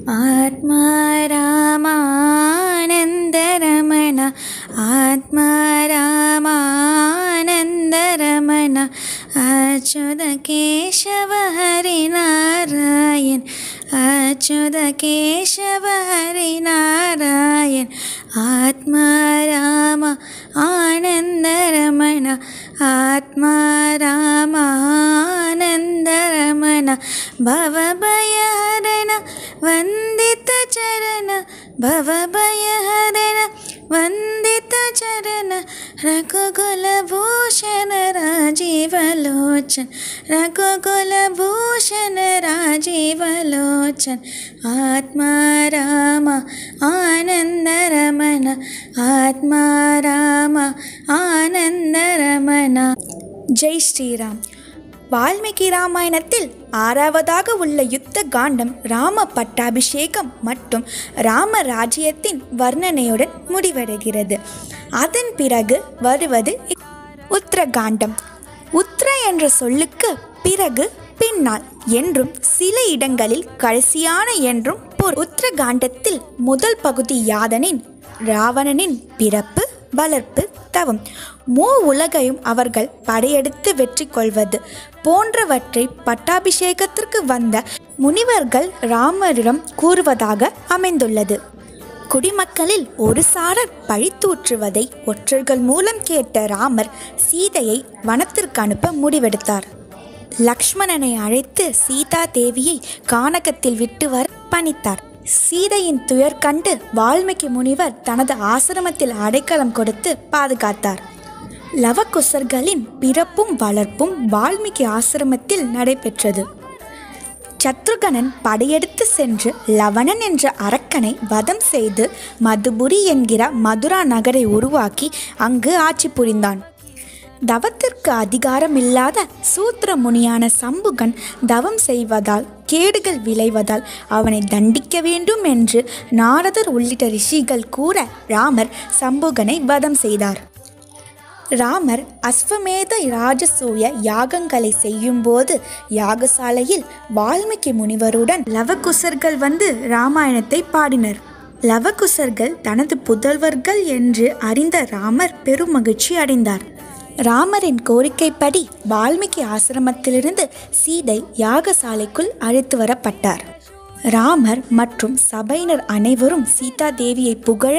ஆத்மா ராமானந்தரமண ஆத்மா ராமானந்தரமண அச்சுத கேசவ ஹரிநாராயண் அச்சுத கேசவ ஹரிநாராயண் ஆத்மா ராம ஆனந்தரமண ஆத்மா ராமானந்தரமண ಭವಭಯಹರಣ ವಂದಿತ ಚರಣ ಭವಭಯಹರಣ ವಂದಿತ ಚರಣ ರಘುಕುಲಭೂಷಣ ರಾಜೀವಲೋಚನ್ ರಘುಕುಲಭೂಷಣ ರಾಜೀವಲೋಚನ್ ಆತ್ಮ ರಾಮ ಆನಂದರಮಣ ಆತ್ಮ ರಾಮ ஆனந்தரமண ஜெய் ஸ்ரீராம் வால்மீகி ராமாயணத்தில் ஆறாவதாக உள்ள யுத்த காண்டம் ராம பட்டாபிஷேகம் மற்றும் ராம ராஜ்யத்தின் வர்ணனையுடன் முடிவடைகிறது அதன் பிறகு வருவது உத்தரகாண்டம் உத்தர என்ற சொல்லுக்கு பிறகு பின்னால் என்றும் சில இடங்களில் கடைசியான என்றும் பொருள் உத்தரகாண்டத்தில் முதல் பகுதி யாதனின் ராவணனின் பிறப்பு வளர்ப்பு தவம் மூ உலகையும் அவர்கள் படையெடுத்து வெற்றி கொள்வது போன்றவற்றை பட்டாபிஷேகத்திற்கு வந்த முனிவர்கள் ராமரிடம் கூறுவதாக அமைந்துள்ளது குடிமக்களில் ஒரு சாரர் பழித்தூற்றுவதை ஒற்றர்கள் மூலம் கேட்ட ராமர் சீதையை வனத்திற்கு அனுப்ப முடிவெடுத்தார் லக்ஷ்மணனை அழைத்து சீதா தேவியை கானகத்தில் விட்டு வர பணித்தார் சீதையின் துயர் கண்டு வால்மீகி முனிவர் தனது ஆசிரமத்தில் அடைக்கலம் கொடுத்து பாதுகாத்தார் லவகுசர்களின் பிறப்பும் வளர்ப்பும் வால்மீகி ஆசிரமத்தில் நடைபெற்றது சத்ருகனன் படையெடுத்து சென்று லவணன் என்ற அரக்கனை வதம் செய்து மதுபுரி என்கிற மதுரா நகரை உருவாக்கி அங்கு ஆட்சி புரிந்தான் தவத்திற்கு அதிகாரமில்லாத சூத்திர முனியான சம்புகன் தவம் செய்வதால் கேடுகள் விளைவதால் அவனை தண்டிக்க வேண்டும் என்று நாரதர் உள்ளிட்ட ரிஷிகள் கூற ராமர் சம்புகனை வதம் செய்தார் ராமர் அஸ்வமேத ராஜசூய யாகங்களை செய்யும்போது யாகசாலையில் வால்மீகி முனிவருடன் லவகுசர்கள் வந்து ராமாயணத்தை பாடினர் லவகுசர்கள் தனது புதல்வர்கள் என்று அறிந்த ராமர் பெருமகிழ்ச்சி அடைந்தார் ராமரின் கோரிக்கைப்படி வால்மீகி ஆசிரமத்திலிருந்து சீதை யாகசாலைக்குள் அழைத்து வரப்பட்டார் ராமர் மற்றும் சபையினர் அனைவரும் சீதா தேவியை புகழ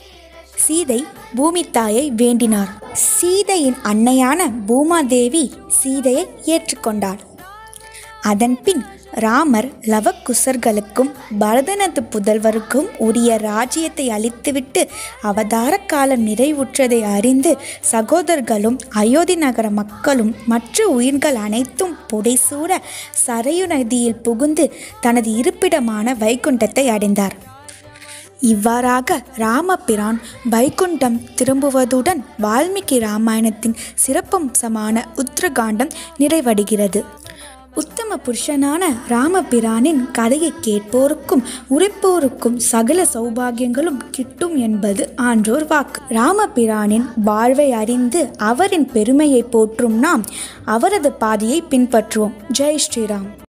சீதை பூமித்தாயை வேண்டினார் சீதையின் அன்னையான பூமாதேவி சீதையை ஏற்றுக்கொண்டார் அதன்பின் ராமர் லவகுசர்களுக்கும் பரதனது புதல்வருக்கும் உரிய ராஜ்யத்தை அளித்துவிட்டு அவதார காலம் நிறைவுற்றதை அறிந்து சகோதரர்களும் அயோத்தி நகர மக்களும் மற்ற உயிர்கள் அனைத்தும் புடைசூட சரையு நதியில் புகுந்து தனது இருப்பிடமான வைகுண்டத்தை அடைந்தார் இவ்வாறாக ராமபிரான் வைகுண்டம் திரும்புவதுடன் வால்மீகி ராமாயணத்தின் சிறப்பம்சமான உத்தரகாண்டம் நிறைவடைகிறது உத்தம புருஷனான ராமபிரானின் கதையை கேட்போருக்கும் உரைப்போருக்கும் சகல சௌபாகியங்களும் கிட்டும் என்பது ஆன்றோர் வாக்கு ராமபிரானின் வாழ்வை அறிந்து அவரின் பெருமையை போற்றும் நாம் அவரது பாதையை பின்பற்றுவோம் ஜெய் ஸ்ரீராம்